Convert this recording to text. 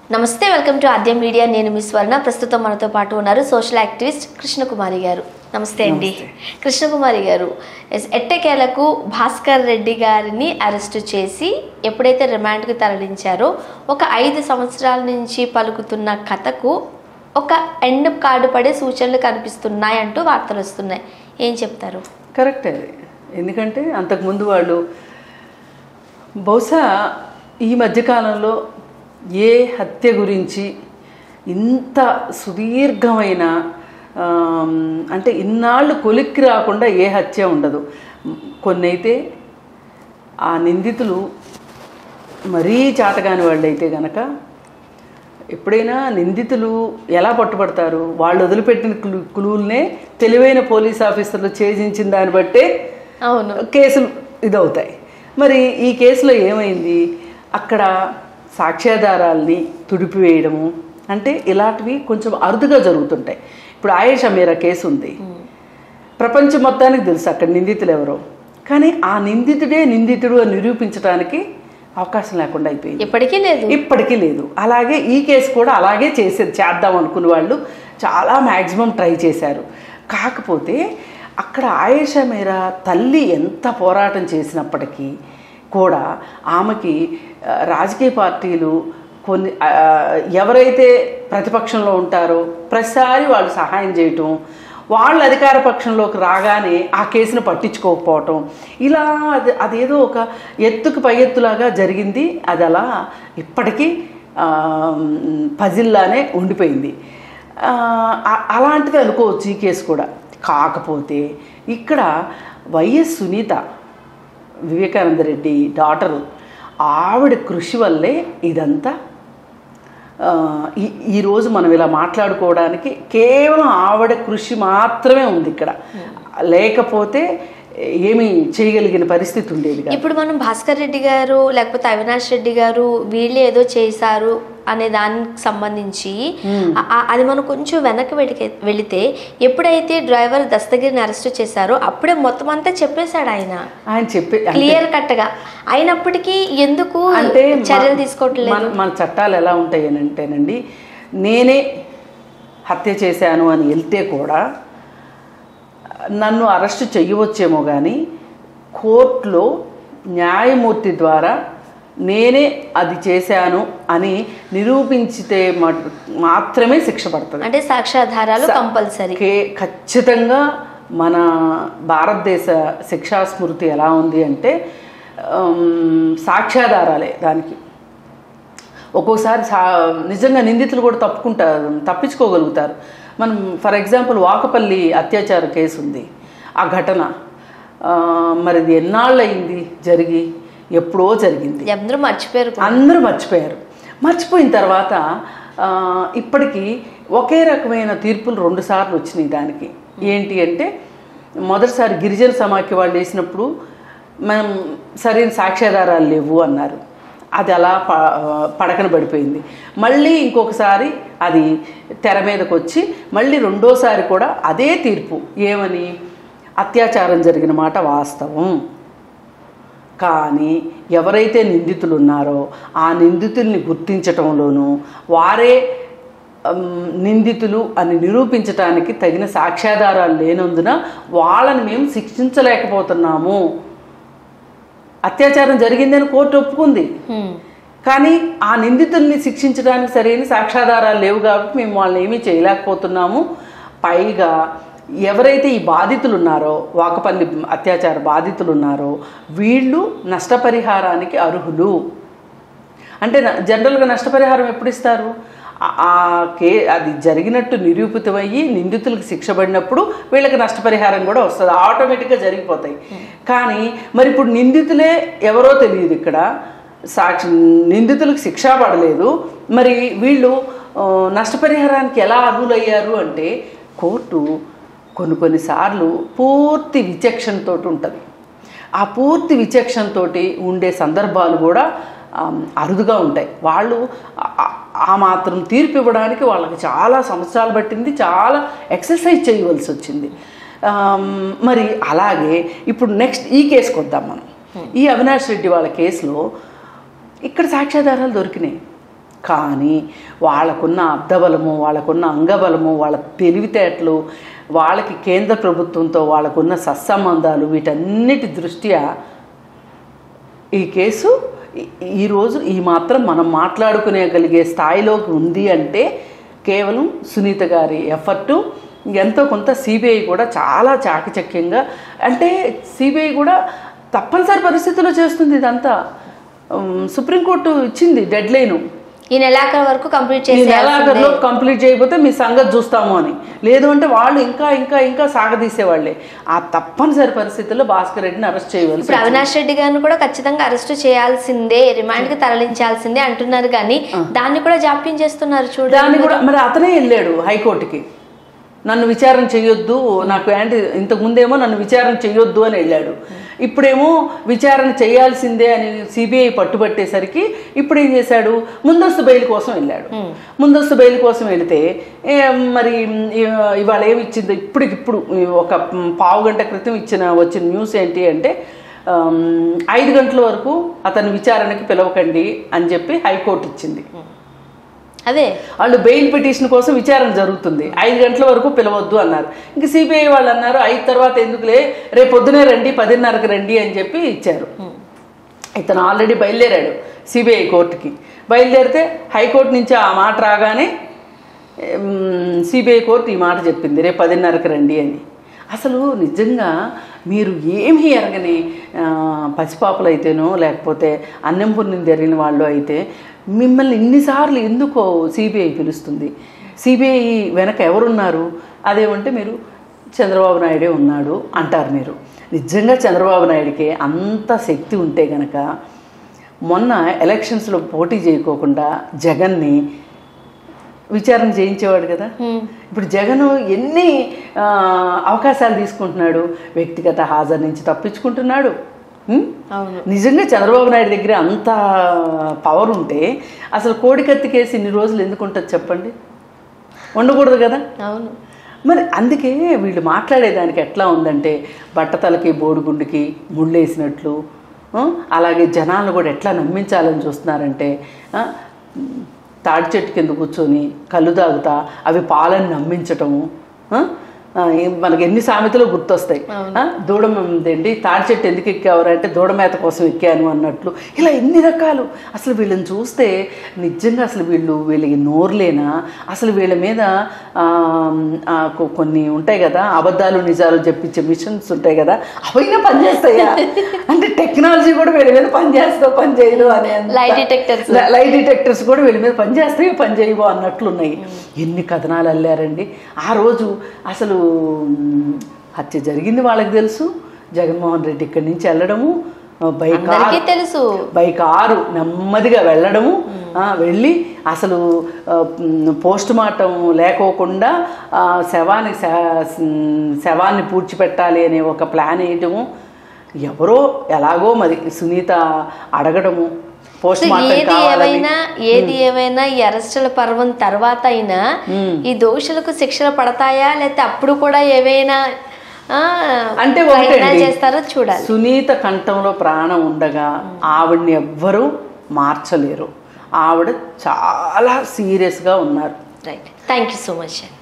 నమస్తే welcome to ఆద్యం media నేను మీ స్వర్ణ ప్రస్తుతం మనతో పాటు ఉన్నారు సోషల్ యాక్టివిస్ట్ కృష్ణకుమారి గారు నమస్తే అండి కృష్ణకుమారి గారు ఎస్, ఎట్టకేలకు భాస్కర్ రెడ్డి గారిని అరెస్టు చేసి ఎప్పుడైతే రిమాండ్కి తరలించారో ఒక ఐదు సంవత్సరాల నుంచి పలుకుతున్న కథకు ఒక ఎండ్ కార్డు పడే సూచనలు కనిపిస్తున్నాయి అంటూ వార్తలు వస్తున్నాయి ఏం చెప్తారు కరెక్టే అది ఎందుకంటే అంతకుముందు వాళ్ళు బహుశా ఈ మధ్యకాలంలో ఏ హత్య గురించి ఇంత సుదీర్ఘమైన ఆమ్, అంటే ఇన్నాళ్ళు కొలిక్కి రాకుండా ఏ హత్య ఉండదు కొన్ని అయితే ఆ నిందితులు మరీ చాతగాని వాళ్ళు అయితే గనక ఎప్పుడైనా నిందితులు ఎలా పట్టుబడతారు వాళ్ళు వదిలిపెట్టిన క్లూ క్లూల్నే తెలివైన పోలీస్ ఆఫీసర్లు ఛేదించిన దాన్ని బట్టే అవును కేసులు ఇదవుతాయి మరి ఈ కేసులో ఏమైంది అక్కడ సాక్ష్యాధారాల్ని తుడిపివేయడము అంటే ఇలాంటివి కొంచెం అరుదుగా జరుగుతుంటాయి ఇప్పుడు ఆయేషా మీరా కేసు ఉంది ప్రపంచం మొత్తానికి తెలుసు అక్కడ నిందితులు ఎవరో కానీ ఆ నిందితుడే నిందితుడు అని నిరూపించడానికి అవకాశం లేకుండా అయిపోయింది ఇప్పటికీ లేదు ఇప్పటికీ లేదు అలాగే ఈ కేసు కూడా అలాగే చేసేది చేద్దాం అనుకున్న వాళ్ళు చాలా మ్యాక్సిమం ట్రై చేశారు కాకపోతే అక్కడ ఆయేషా మీరా తల్లి ఎంత పోరాటం చేసినప్పటికీ కూడా ఆమెకి ఆ, రాజకీయ పార్టీలు కొన్ని ఆ, ఎవరైతే ప్రతిపక్షంలో ఉంటారో ప్రతిసారి వాళ్ళు సహాయం చేయటం వాళ్ళు అధికార పక్షంలోకి రాగానే ఆ కేసును పట్టించుకోకపోవటం ఇలా అది అదేదో ఒక ఎత్తుకు పై ఎత్తులాగా జరిగింది అది అలా ఇప్పటికీ ఆ, పజిల్లానే ఉండిపోయింది ఆ, అ- అలాంటిది అనుకోవచ్చు ఈ కేసు కూడా కాకపోతే ఇక్కడ వైఎస్ సునీత వివేకానంద రెడ్డి డాటరు ఆవిడ కృషి వల్లే ఇదంతా ఆ, ఈ ఈరోజు మనం ఇలా మాట్లాడుకోవడానికి కేవలం ఆవిడ కృషి మాత్రమే ఉంది ఇక్కడ లేకపోతే ఏమీ చేయగలిగిన పరిస్థితి ఉండేది కాదు ఇప్పుడు మనం భాస్కర్ రెడ్డి గారు లేకపోతే అవినాష్ రెడ్డి గారు వీళ్ళు ఏదో చేశారు అనే దానికి సంబంధించి ఆ- ఆ- అది మనం కొంచెం వెనక్కి వెడికే- వెళితే ఎప్పుడైతే డ్రైవర్ దస్తగిరిని అరెస్ట్ చేశారో అప్పుడే మొత్తం అంతా చెప్పేశాడు ఆయన ఆయన చెప్పే అంటే- క్లియర్ కట్ గా అయినప్పటికీ ఎందుకు అంటే మ- చర్యలు తీసుకోవట్లేదు మన మన చట్టాలు ఎలా ఉంటాయి అని అంటేనండి నేనే హత్య చేశాను అని వెళ్తే కూడా నన్ను అరెస్ట్ చెయ్యవచ్చేమో కానీ కోర్టులో న్యాయమూర్తి ద్వారా నేనే అది చేశాను అని నిరూపించితే మట్- మాత్రమే శిక్ష పడుతుంది అంటే సాక్ష్యాధారాలు కంపల్సరీ కే ఖచ్చితంగా మన భారతదేశ శిక్షా స్మృతి ఎలా ఉంది అంటే ఆమ్, సాక్ష్యాధారాలే దానికి ఒక్కోసారి సా నిజంగా నిందితులు కూడా తప్పుకుంటారు తప్పించుకోగలుగుతారు మనం ఫర్ ఎగ్జాంపుల్ వాకపల్లి అత్యాచార కేసు ఉంది ఆ ఘటన ఆ, మరి ఇది ఎన్నాళ్ళు అయింది జరిగి ఎప్పుడో జరిగింది అందరూ మర్చిపోయారు కూడా. అందరూ మర్చిపోయారు మర్చిపోయిన తర్వాత ఆ, ఇప్పటికీ ఒకే రకమైన తీర్పులు రెండు సార్లు వచ్చినాయి దానికి ఏంటి అంటే మొదటిసారి గిరిజన సమాఖ్య వాళ్ళు వేసినప్పుడు మనం సరైన సాక్ష్యాధారాలు లేవు అన్నారు అది అలా ప పడకన పడిపోయింది మళ్ళీ ఇంకొకసారి అది తెర మీదకి వచ్చి మళ్ళీ రెండోసారి కూడా అదే తీర్పు ఏమని అత్యాచారం జరిగిన మాట వాస్తవం కానీ ఎవరైతే నిందితులు ఉన్నారో ఆ నిందితుల్ని గుర్తించటంలోనూ వారే ఉమ్, నిందితులు అని నిరూపించటానికి తగిన సాక్ష్యాధారాలు లేనందున వాళ్ళని మేము శిక్షించలేకపోతున్నాము అత్యాచారం జరిగిందని కోర్టు ఒప్పుకుంది హ్మ్. కానీ ఆ నిందితుల్ని శిక్షించడానికి సరైన సాక్ష్యాధారాలు లేవు కాబట్టి మేము వాళ్ళని ఏమీ చేయలేకపోతున్నాము పైగా ఎవరైతే ఈ బాధితులు ఉన్నారో వాకపల్లి అత్యాచార బాధితులు ఉన్నారో వీళ్ళు నష్టపరిహారానికి అర్హులు అంటే న- జనరల్గా నష్టపరిహారం ఎప్పుడు ఇస్తారు ఆ- ఆ కే అది జరిగినట్టు నిరూపితమయ్యి నిందితులకు శిక్ష పడినప్పుడు వీళ్ళకి నష్టపరిహారం కూడా వస్తుంది ఆటోమేటిక్గా జరిగిపోతాయి కానీ మరి ఇప్పుడు నిందితులే ఎవరో తెలియదు ఇక్కడ సాక్షి నిందితులకు శిక్ష పడలేదు మరి వీళ్ళు ఆ, నష్టపరిహారానికి ఎలా అర్హులయ్యారు అంటే కోర్టు కొన్ని కొన్నిసార్లు పూర్తి విచక్షణతో ఉంటుంది ఆ పూర్తి విచక్షణతోటి ఉండే సందర్భాలు కూడా ఆమ్, అరుదుగా ఉంటాయి వాళ్ళు ఆ- ఆ- ఆ మాత్రం తీర్పు ఇవ్వడానికి వాళ్ళకి చాలా సంవత్సరాలు పట్టింది చాలా ఎక్సర్సైజ్ చేయవలసి వచ్చింది ఆమ్, మరి అలాగే ఇప్పుడు నెక్స్ట్ ఈ కేసుకు వద్దాం మనం ఈ అవినాష్ రెడ్డి వాళ్ళ కేసులో ఇక్కడ సాక్ష్యాధారాలు దొరికినాయి కానీ వాళ్ళకున్న అర్ధబలము వాళ్ళకున్న అంగబలము వాళ్ళ తెలివితేటలు వాళ్ళకి కేంద్ర ప్రభుత్వంతో వాళ్ళకున్న సత్సంబంధాలు వీటన్నిటి దృష్ట్యా ఈ కేసు ఈ- ఈరోజు ఈ మాత్రం మనం మాట్లాడుకునేగలిగే స్థాయిలోకి ఉంది అంటే కేవలం సునీత గారి ఎఫర్టు ఎంతో కొంత సిబిఐ కూడా చాలా చాకచక్యంగా అంటే సిబిఐ కూడా తప్పనిసరి పరిస్థితుల్లో చేస్తుంది ఇదంతా ఉమ్, సుప్రీంకోర్టు ఇచ్చింది డెడ్ లైను ఈ నెలాఖరు వరకు కంప్లీట్ ఈ చేసి నెలాఖరులో కంప్లీట్ చేయకపోతే మీ సంగతి చూస్తాము అని లేదు అంటే వాళ్ళు ఇంకా ఇంకా ఇంకా సాగదీసేవాళ్ళే ఆ తప్పనిసరి పరిస్థితుల్లో భాస్కర్ రెడ్డిని అరెస్ట్ చేయవలసి ఇప్పుడు అవినాష్ రెడ్డి గారిని కూడా ఖచ్చితంగా అరెస్ట్ చేయాల్సిందే రిమాండ్ కి తరలించాల్సిందే అంటున్నారు కానీ దాన్ని కూడా జాప్యం చేస్తున్నారు చూడండి దాన్ని కూడా మరి అతనే వెళ్ళాడు హైకోర్టుకి నన్ను విచారణ చేయొద్దు నాకు యాంటీ ఇంతకు ముందేమో నన్ను విచారణ చేయొద్దు అని వెళ్ళాడు ఇప్పుడేమో విచారణ చేయాల్సిందే అని సిబిఐ పట్టుబట్టేసరికి ఇప్పుడు ఏం చేశాడు ముందస్తు బెయిల్ కోసం వెళ్ళాడు ముందస్తు బెయిల్ కోసం వెళితే ఏ, మరి ఇ- ఇవాళ ఏమి ఇచ్చింది ఇప్పటికిప్పుడు ఈ ఒక పావు గంట క్రితం ఇచ్చిన వచ్చిన న్యూస్ ఏంటి అంటే ఆమ్, ఐదు గంటల వరకు అతను విచారణకి పిలవకండి అని చెప్పి హైకోర్టు ఇచ్చింది అదే వాళ్ళు బెయిల్ పిటిషన్ కోసం విచారణ జరుగుతుంది ఐదు గంటల వరకు పిలవద్దు అన్నారు ఇంక సిబిఐ వాళ్ళు అన్నారు ఐదు తర్వాత ఎందుకులే రేపు పొద్దునే రండి పదిన్నరకు రండి అని చెప్పి ఇచ్చారు ఇతను ఆల్రెడీ బయలుదేరాడు సిబిఐ కోర్టుకి బయలుదేరితే హైకోర్టు నుంచి ఆ మాట రాగానే సిబిఐ కోర్టు ఈ మాట చెప్పింది రేపు పదిన్నరకు రండి అని అసలు నిజంగా మీరు ఏమీ ఎరగని ఆ, పసిపాపలు అయితేనో లేకపోతే అన్నం పుణ్యం జరిగిన వాళ్ళు అయితే మిమ్మల్ని ఇన్నిసార్లు ఎందుకో సిబిఐ పిలుస్తుంది సిబిఐ వెనక ఎవరున్నారు అదేమంటే మీరు చంద్రబాబు నాయుడే ఉన్నాడు అంటారు మీరు నిజంగా చంద్రబాబు నాయుడికి అంత శక్తి ఉంటే గనక మొన్న ఎలక్షన్స్లో పోటీ చేయకోకుండా జగన్ని విచారణ చేయించేవాడు కదా ఇప్పుడు జగన్ ఎన్ని ఆ, అవకాశాలు తీసుకుంటున్నాడు వ్యక్తిగత హాజరు నుంచి తప్పించుకుంటున్నాడు ఉం? అవును నిజంగా చంద్రబాబు నాయుడు దగ్గర అంత పవర్ ఉంటే అసలు కోడికత్తి కేసు ఇన్ని రోజులు ఎందుకు ఉంటుంది చెప్పండి ఉండకూడదు కదా అవును మరి అందుకే వీళ్ళు మాట్లాడేదానికి ఎట్లా ఉందంటే బట్టతలకి బోడిగుండుకి ముళ్ళేసినట్లు ఆ, అలాగే జనాలను కూడా ఎట్లా నమ్మించాలని చూస్తున్నారంటే ఆ, తాడి చెట్టు కింద కూర్చొని కళ్ళు తాగుతా అవి పాలని నమ్మించటము ఆ, ఆ, ఏ- మనకి ఎన్ని సామెతలు గుర్తొస్తాయి ఆ, దూడ ఏంటి తాడి చెట్టు ఎందుకు ఎక్కావరా అంటే దూడ మేత కోసం ఎక్కాను అన్నట్లు ఇలా ఎన్ని రకాలు అసలు వీళ్ళని చూస్తే నిజంగా అసలు వీళ్ళు వీళ్ళకి నోరులేనా అసలు వీళ్ళ మీద ఆ, ఆ, కొ- కొన్ని ఉంటాయి కదా అబద్ధాలు నిజాలు చెప్పించే మిషన్స్ ఉంటాయి కదా అవైనా పనిచేస్తాయా అంటే టెక్నాలజీ కూడా వీళ్ళ మీద పనిచేస్తా పని చేయదు అని Lie detectors. లైట్ డిటెక్టర్స్ కూడా వీళ్ళ మీద పనిచేస్తాయి పని చేయవు అన్నట్లున్నాయి ఎన్ని కథనాలు అల్లారండి ఆ రోజు అసలు మ్, హత్య జరిగింది వాళ్ళకి తెలుసు జగన్మోహన్ రెడ్డి ఇక్కడి నుంచి వెళ్ళడము బై అందరికీ తెలుసు బై కారు నెమ్మదిగా వెళ్ళడము ఆ, వెళ్ళి అసలు పోస్ట్ మార్టం లేకోకుండా ఆ, శవాన్ని శ- శవాన్ని పూడ్చిపెట్టాలి అనే ఒక ప్లాన్ వేయటము ఎవరో ఎలాగో మరి సునీత అడగడము పోస్ట్ సో మార్టం ఏది కావాలని ఏమైనా ఏది ఏమైనా ఈ అరెస్టుల పర్వం తర్వాత అయినా ఈ దోషులకు శిక్షలు పడతాయా లేకపోతే అప్పుడు కూడా ఏవైనా ఆ, అంటే ప్రయత్నాలు ఒకటండి చేస్తారో చూడాలి సునీత కంఠంలో ప్రాణం ఉండగా ఆవిడ్ని ఎవ్వరూ మార్చలేరు ఆవిడ చాలా సీరియస్గా ఉన్నారు right thank you so much